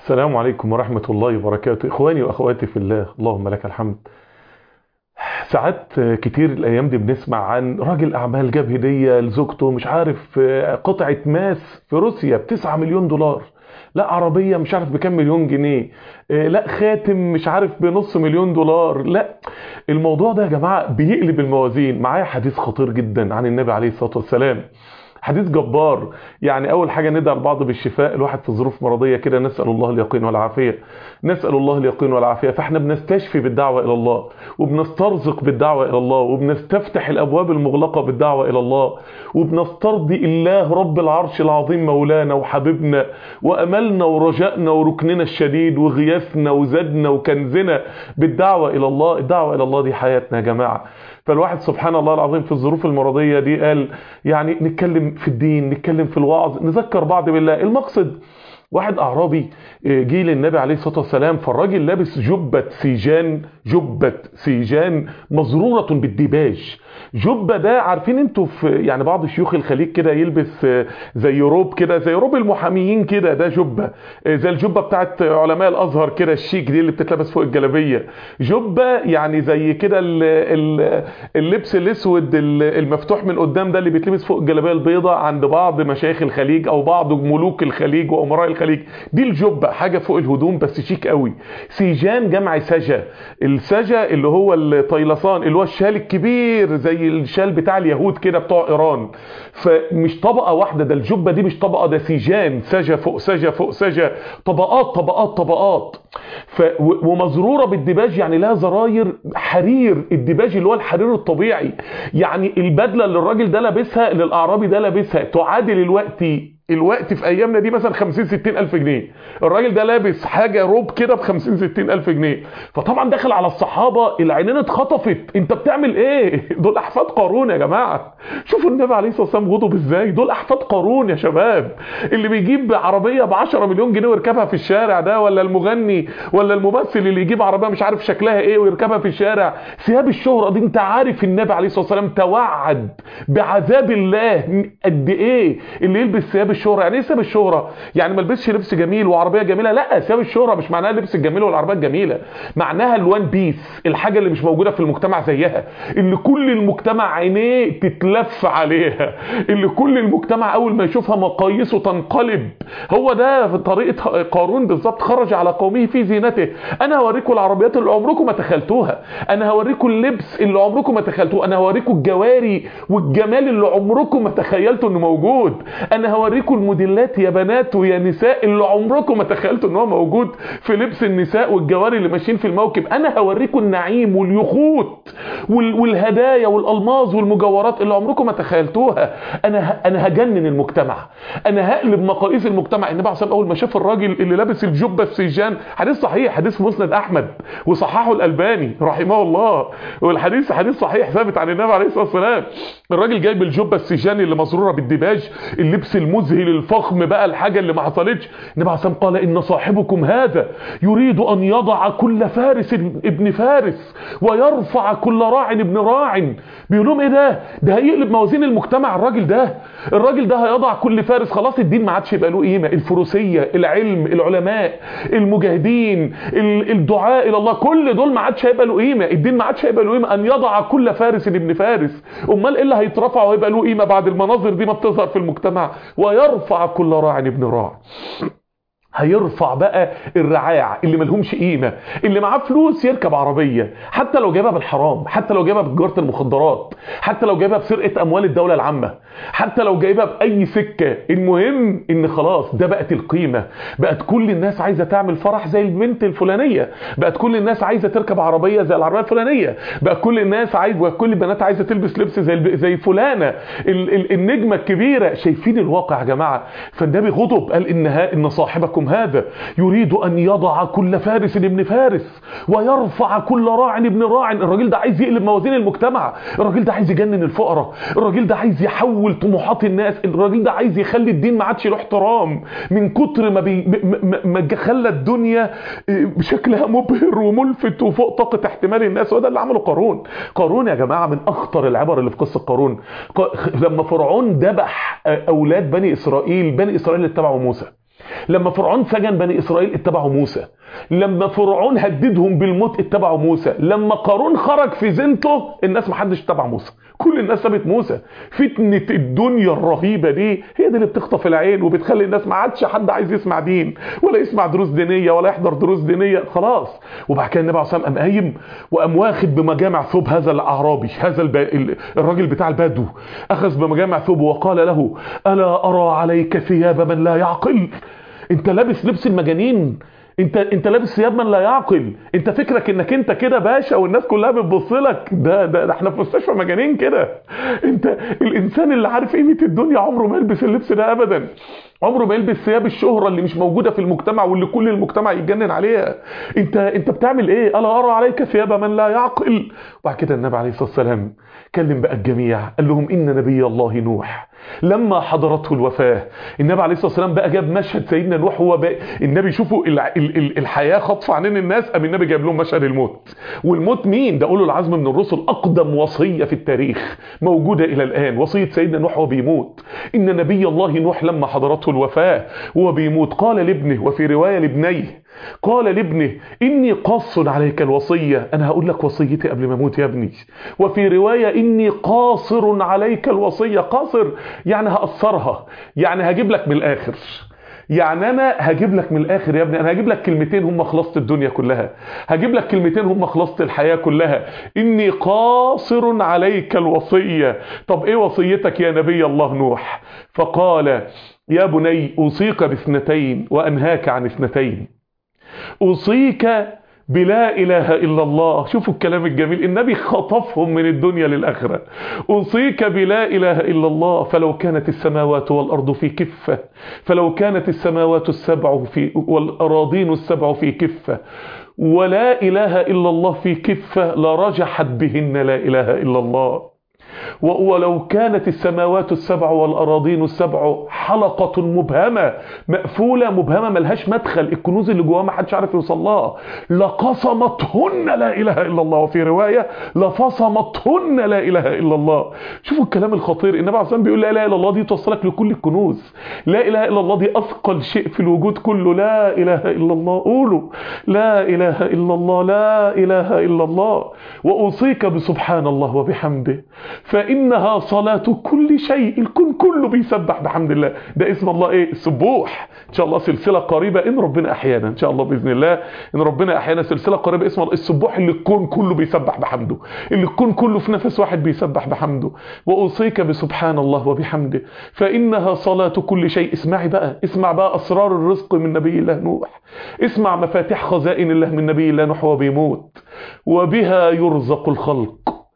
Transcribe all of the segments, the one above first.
السلام عليكم ورحمة الله وبركاته إخواني وأخواتي في الله اللهم لك الحمد ساعات كتير الأيام دي بنسمع عن راجل أعمال جاب هدية لزوجته مش عارف قطعة ماس في روسيا بتسعة مليون دولار لا عربية مش عارف بكام مليون جنيه لا خاتم مش عارف بنص مليون دولار لا الموضوع ده يا جماعة بيقلب الموازين معايا حديث خطير جدا عن النبي عليه الصلاة والسلام حديث جبار يعني اول حاجه ندعي البعض بالشفاء الواحد في ظروف مرضيه كده نسال الله اليقين والعافيه نسال الله اليقين والعافيه فاحنا بنستشفي بالدعوه الى الله وبنسترزق بالدعوه الى الله وبنستفتح الابواب المغلقه بالدعوه الى الله وبنسترضي الله رب العرش العظيم مولانا وحبيبنا واملنا ورجائنا وركننا الشديد وغياثنا وزادنا وكنزنا بالدعوه الى الله الدعوه الى الله دي حياتنا يا جماعه فالواحد سبحان الله العظيم في الظروف المرضية دي قال يعني نتكلم في الدين نتكلم في الوعظ نذكر بعض بالله المقصد واحد اعرابي جه للنبي عليه الصلاه والسلام فالراجل لابس جبه سيجان جبه سيجان مزروره بالديباج جبه ده عارفين انتوا في يعني بعض شيوخ الخليج كده يلبس زي روب كده زي روب المحاميين كده ده جبه زي الجبه بتاعت علماء الازهر كده الشيك دي اللي بتتلبس فوق الجلابيه جبه يعني زي كده اللبس الاسود المفتوح من قدام ده اللي بيتلبس فوق الجلابيه البيضاء عند بعض مشايخ الخليج او بعض ملوك الخليج وامراء الخليج دي الجبه حاجه فوق الهدوم بس شيك قوي سيجان جمع سجا السجا اللي هو الطيلسان اللي هو الشال الكبير زي الشال بتاع اليهود كده بتوع ايران فمش طبقه واحده ده الجبه دي مش طبقه ده سيجان سجا فوق سجا فوق سجا طبقات طبقات طبقات ف ومزروره بالديباج يعني لها زراير حرير الديباج اللي هو الحرير الطبيعي يعني البدله اللي الراجل ده لابسها اللي الاعرابي ده لابسها تعادل الوقت الوقت في ايامنا دي مثلا 50 60 الف جنيه الراجل ده لابس حاجه روب كده ب 50 60 الف جنيه فطبعا داخل على الصحابه العينين اتخطفت انت بتعمل ايه دول احفاد قارون يا جماعه شوفوا النبي عليه الصلاه والسلام غضب ازاي دول احفاد قارون يا شباب اللي بيجيب عربيه ب 10 مليون جنيه ويركبها في الشارع ده ولا المغني ولا الممثل اللي يجيب عربيه مش عارف شكلها ايه ويركبها في الشارع ثياب الشهره دي انت عارف النبي عليه الصلاه والسلام توعد بعذاب الله قد ايه اللي يلبس ثياب الشهره يعني ايه ثياب الشهره يعني ما البسش لبس جميل وعربيه جميله لا ثياب الشهره مش معناها اللبس الجميل والعربيات الجميله معناها الوان بيس الحاجه اللي مش موجوده في المجتمع زيها اللي كل المجتمع عينيه تتلف عليها اللي كل المجتمع اول ما يشوفها مقاييسه تنقلب هو ده في طريقه قارون بالظبط خرج على قومه في زينته انا هوريكم العربيات اللي عمركم ما تخيلتوها انا هوريكم اللبس اللي عمركم ما تخيلتوه انا هوريكم الجواري والجمال اللي عمركم ما تخيلتوا انه موجود انا هوريكم الموديلات يا بنات ويا نساء اللي عمركم ما تخيلتوا ان هو موجود في لبس النساء والجواري اللي ماشيين في الموكب انا هوريكم النعيم واليخوت والهدايا والالماظ والمجوهرات اللي عمركم ما تخيلتوها انا انا هجنن المجتمع انا هقلب مقاييس المجتمع النبي عليه اول ما شاف الراجل اللي لابس الجبه السيجان حديث صحيح حديث في مسند احمد وصححه الالباني رحمه الله والحديث حديث صحيح ثابت عن النبي عليه الصلاه والسلام الراجل جايب الجبه السيجان اللي مسروره بالديباج اللبس المذهل الفخم بقى الحاجه اللي ما حصلتش النبي عليه قال ان صاحبكم هذا يريد ان يضع كل فارس ابن فارس ويرفع كل راع ابن راع بيقول لهم ايه ده ده هيقلب موازين المجتمع الراجل ده الراجل ده هيضع كل فارس خلاص الدين ما عادش يبقى له قيمه الفروسيه العلم العلماء المجاهدين الدعاء الى الله كل دول ما عادش هيبقى له قيمه الدين ما عادش هيبقى له قيمه ان يضع كل فارس ابن فارس امال ايه اللي هيترفع ويبقى له قيمه بعد المناظر دي ما بتظهر في المجتمع ويرفع كل راع ابن راع هيرفع بقى الرعاع اللي ملهمش قيمة اللي معاه فلوس يركب عربية حتى لو جايبها بالحرام حتى لو جايبها بتجارة المخدرات حتى لو جايبها بسرقة أموال الدولة العامة حتى لو جايبها بأي سكة المهم إن خلاص ده بقت القيمة بقت كل الناس عايزة تعمل فرح زي البنت الفلانية بقت كل الناس عايزة تركب عربية زي العربية الفلانية بقى كل الناس عايز كل البنات عايزة تلبس لبس زي زي فلانة ال ال النجمة الكبيرة شايفين الواقع يا جماعة فالنبي غضب قال إنها إن صاحبكم هذا يريد أن يضع كل فارس ابن فارس ويرفع كل راع ابن راع الراجل ده عايز يقلب موازين المجتمع الراجل ده عايز يجنن الفقراء الراجل ده عايز يحول طموحات الناس الراجل ده عايز يخلي الدين ما عادش له احترام من كتر ما بي ما خلى الدنيا بشكلها مبهر وملفت وفوق طاقه احتمال الناس وده اللي عمله قارون قارون يا جماعه من اخطر العبر اللي في قصه قارون لما فرعون ذبح اولاد بني اسرائيل بني اسرائيل اللي اتبعوا موسى لما فرعون سجن بني اسرائيل اتبعوا موسى لما فرعون هددهم بالموت اتبعوا موسى لما قارون خرج في زينته الناس ما حدش اتبع موسى كل الناس سابت موسى فتنة الدنيا الرهيبة دي هي دي اللي بتخطف العين وبتخلي الناس ما عادش حد عايز يسمع دين ولا يسمع دروس دينية ولا يحضر دروس دينية خلاص وبعد كده النبي عليه الصلاة والسلام قام قايم وقام واخد بمجامع ثوب هذا الأعرابي هذا الب... الراجل بتاع البدو أخذ بمجامع ثوبه وقال له ألا أرى عليك ثياب من لا يعقل انت لابس لبس المجانين انت انت لابس ثياب من لا يعقل انت فكرك انك انت كده باشا والناس كلها بتبص لك ده, ده ده احنا في مستشفى مجانين كده انت الانسان اللي عارف قيمه الدنيا عمره ما يلبس اللبس ده ابدا عمره ما يلبس ثياب الشهرة اللي مش موجودة في المجتمع واللي كل المجتمع يتجنن عليها انت انت بتعمل ايه الا ارى عليك ثياب من لا يعقل وبعد كده النبي عليه الصلاة والسلام كلم بقى الجميع قال لهم ان نبي الله نوح لما حضرته الوفاة النبي عليه الصلاة والسلام بقى جاب مشهد سيدنا نوح هو بقى النبي شوفوا ال ال ال الحياة خطف عنين الناس قام النبي جاب لهم مشهد الموت والموت مين ده أولو العزم من الرسل أقدم وصية في التاريخ موجودة إلى الآن وصية سيدنا نوح وهو بيموت إن نبي الله نوح لما حضرته الوفاة وهو بيموت قال لابنه وفي رواية لابنيه قال لابنه إني قاص عليك الوصية أنا هقول لك وصيتي قبل ما أموت يا ابني وفي رواية إني قاصر عليك الوصية قاصر يعني هقصرها يعني هجيب لك من الآخر يعني انا هجيب لك من الاخر يا ابني انا هجيب لك كلمتين هم خلاصه الدنيا كلها هجيب لك كلمتين هم خلاصه الحياه كلها اني قاصر عليك الوصيه طب ايه وصيتك يا نبي الله نوح فقال يا بني اوصيك باثنتين وانهاك عن اثنتين اوصيك بلا إله إلا الله شوفوا الكلام الجميل النبي خطفهم من الدنيا للآخرة أوصيك بلا إله إلا الله فلو كانت السماوات والأرض في كفة فلو كانت السماوات السبع في والأراضين السبع في كفة ولا إله إلا الله في كفة لرجحت بهن لا إله إلا الله ولو كانت السماوات السبع والأراضين السبع حلقة مبهمة مقفولة مبهمة ملهاش مدخل الكنوز اللي جواها ما حدش عارف يوصل لها لقصمتهن لا إله إلا الله وفي رواية لفصمتهن لا إله إلا الله شوفوا الكلام الخطير النبي عليه الصلاة بيقول لا إله إلا الله دي توصلك لكل الكنوز لا إله إلا الله دي أثقل شيء في الوجود كله لا إله إلا الله قولوا لا إله إلا الله لا إله إلا الله وأوصيك بسبحان الله وبحمده فإنها صلاة كل شيء الكون كله بيسبح بحمد الله ده اسم الله ايه السبوح ان شاء الله سلسلة قريبة ان ربنا احيانا ان شاء الله بإذن الله ان ربنا احيانا سلسلة قريبة اسمها السبوح اللي الكون كله بيسبح بحمده اللي الكون كله في نفس واحد بيسبح بحمده وأوصيك بسبحان الله وبحمده فإنها صلاة كل شيء اسمعي بقى اسمع بقى أسرار الرزق من نبي الله نوح اسمع مفاتيح خزائن الله من نبي الله نوح وهو بيموت وبها يرزق الخلق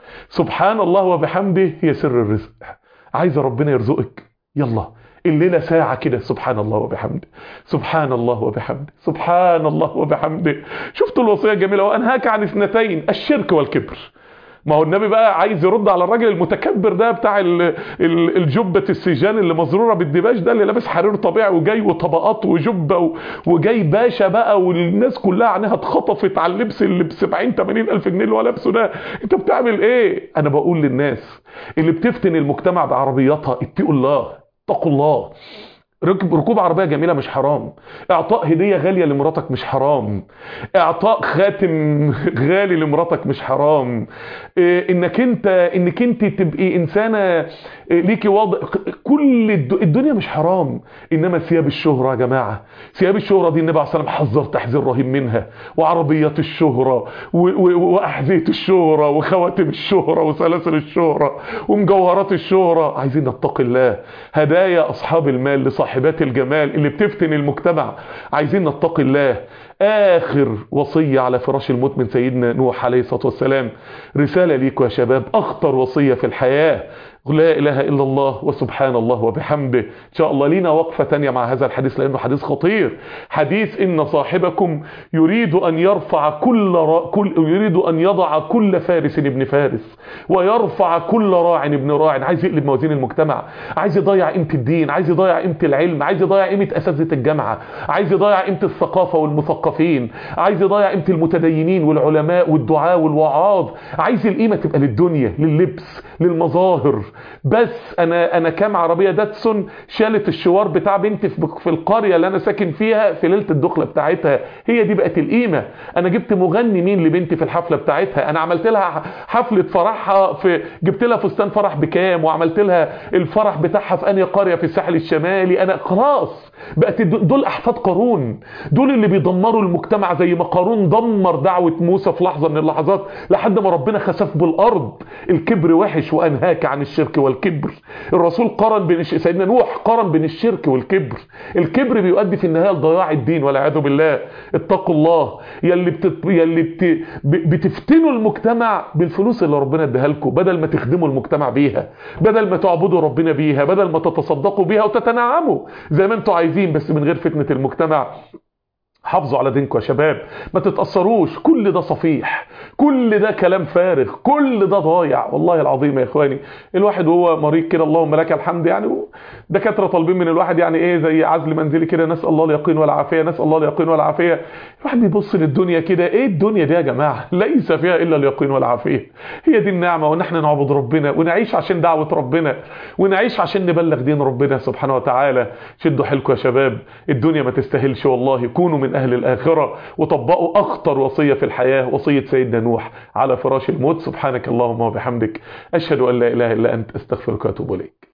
سبحان الله وبحمده هي سر الرزق عايز ربنا يرزقك يلا الليلة ساعة كده سبحان الله وبحمده سبحان الله وبحمده سبحان الله وبحمده شفتوا الوصية الجميلة وأنهاك عن اثنتين الشرك والكبر ما هو النبي بقى عايز يرد على الراجل المتكبر ده بتاع ال ال الجبة السجان اللي مزرورة بالدباش ده اللي لابس حرير طبيعي وجاي وطبقات وجبة وجاي باشا بقى والناس كلها عينيها اتخطفت على اللبس اللي ب 70 80 الف جنيه اللي هو لابسه ده انت بتعمل ايه انا بقول للناس اللي بتفتن المجتمع بعربياتها اتقوا الله اتقوا الله ركب ركوب عربيه جميله مش حرام اعطاء هديه غاليه لمراتك مش حرام اعطاء خاتم غالي لمراتك مش حرام إيه انك انت انك انت تبقي انسانه إيه ليكي وضع كل الدنيا مش حرام انما ثياب الشهره يا جماعه ثياب الشهره دي النبي عليه الصلاه والسلام حذر تحذير رهيب منها وعربيات الشهره واحذيه الشهره وخواتم الشهره وسلاسل الشهره ومجوهرات الشهره عايزين نتقي الله هدايا اصحاب المال لصاحب صاحبات الجمال اللي بتفتن المجتمع عايزين نتقي الله آخر وصية على فراش الموت من سيدنا نوح عليه الصلاة والسلام رسالة ليكم يا شباب أخطر وصية في الحياة لا إله إلا الله وسبحان الله وبحمده إن شاء الله لينا وقفة تانية مع هذا الحديث لأنه حديث خطير حديث إن صاحبكم يريد أن يرفع كل, را... كل يريد أن يضع كل فارس ابن فارس ويرفع كل راع ابن راع عايز يقلب موازين المجتمع عايز يضيع قيمة الدين عايز يضيع قيمة العلم عايز يضيع قيمة اساتذة الجامعة عايز يضيع قيمة الثقافة والمثقفين عايز يضيع قيمة المتدينين والعلماء والدعاء والوعاظ عايز القيمة تبقى للدنيا لللبس للمظاهر بس انا انا كام عربية داتسون شالت الشوار بتاع بنتي في في القرية اللي انا ساكن فيها في ليلة الدخلة بتاعتها هي دي بقت القيمة انا جبت مغني مين لبنتي في الحفلة بتاعتها انا عملت لها حفلة فرحها في جبت لها فستان فرح بكام وعملت لها الفرح بتاعها في انهي قرية في الساحل الشمالي انا خلاص بقت دول احفاد قارون دول اللي بيدمروا المجتمع زي ما قارون دمر دعوة موسى في لحظة من اللحظات لحد ما ربنا خسف بالارض الكبر وحش وانهاك عن الشرك والكبر الرسول قارن بين سيدنا نوح قارن بين الشرك والكبر الكبر بيؤدي في النهايه لضياع الدين والعياذ بالله اتقوا الله يلي بتت... يلي بت... بتفتنوا المجتمع بالفلوس اللي ربنا اداها لكم بدل ما تخدموا المجتمع بيها بدل ما تعبدوا ربنا بيها بدل ما تتصدقوا بيها وتتنعموا زي ما انتوا عايزين بس من غير فتنه المجتمع حافظوا على دينكم يا شباب ما تتأثروش كل ده صفيح كل ده كلام فارغ كل ده ضايع والله العظيم يا اخواني الواحد وهو مريض كده اللهم لك الحمد يعني دكاتره طالبين من الواحد يعني ايه زي عزل منزلي كده نسال الله اليقين والعافيه نسال الله اليقين والعافيه الواحد بيبص للدنيا كده ايه الدنيا دي يا جماعه ليس فيها الا اليقين والعافيه هي دي النعمه وان احنا نعبد ربنا ونعيش عشان دعوه ربنا ونعيش عشان نبلغ دين ربنا سبحانه وتعالى شدوا حيلكم يا شباب الدنيا ما تستاهلش والله كونوا من أهل الآخرة وطبقوا أخطر وصية في الحياة وصية سيدنا نوح على فراش الموت سبحانك اللهم وبحمدك أشهد أن لا إله إلا أنت أستغفرك وأتوب إليك